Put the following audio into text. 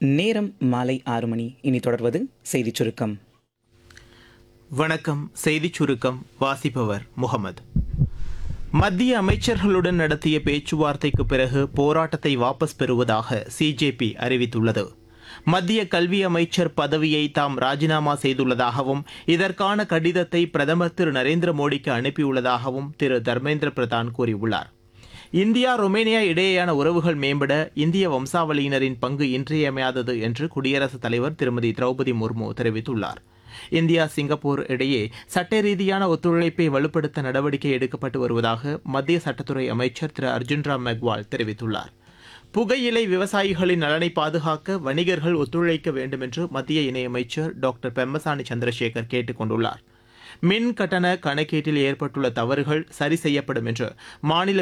நேரம் மாலை ஆறு மணி இனி தொடர்வது செய்திச் சுருக்கம் வணக்கம் செய்திச் சுருக்கம் வாசிப்பவர் முகமது மத்திய அமைச்சர்களுடன் நடத்திய பேச்சுவார்த்தைக்கு பிறகு போராட்டத்தை வாபஸ் பெறுவதாக சிஜேபி அறிவித்துள்ளது மத்திய கல்வி அமைச்சர் பதவியை தாம் ராஜினாமா செய்துள்ளதாகவும் இதற்கான கடிதத்தை பிரதமர் திரு நரேந்திர மோடிக்கு அனுப்பியுள்ளதாகவும் திரு தர்மேந்திர பிரதான் கூறியுள்ளார் இந்தியா ரொமேனியா இடையேயான உறவுகள் மேம்பட இந்திய வம்சாவளியினரின் பங்கு இன்றியமையாதது என்று குடியரசுத் தலைவர் திருமதி திரௌபதி முர்மு தெரிவித்துள்ளார் இந்தியா சிங்கப்பூர் இடையே சட்ட ரீதியான ஒத்துழைப்பை வலுப்படுத்த நடவடிக்கை எடுக்கப்பட்டு வருவதாக மத்திய சட்டத்துறை அமைச்சர் திரு அர்ஜுன் ராம் மெக்வால் தெரிவித்துள்ளார் புகையிலை விவசாயிகளின் நலனை பாதுகாக்க வணிகர்கள் ஒத்துழைக்க வேண்டும் என்று மத்திய இணையமைச்சர் டாக்டர் பெம்மசானி சந்திரசேகர் கேட்டுக் கொண்டுள்ளார் மின் கட்டண கணக்கீட்டில் ஏற்பட்டுள்ள தவறுகள் சரி செய்யப்படும் என்று மாநில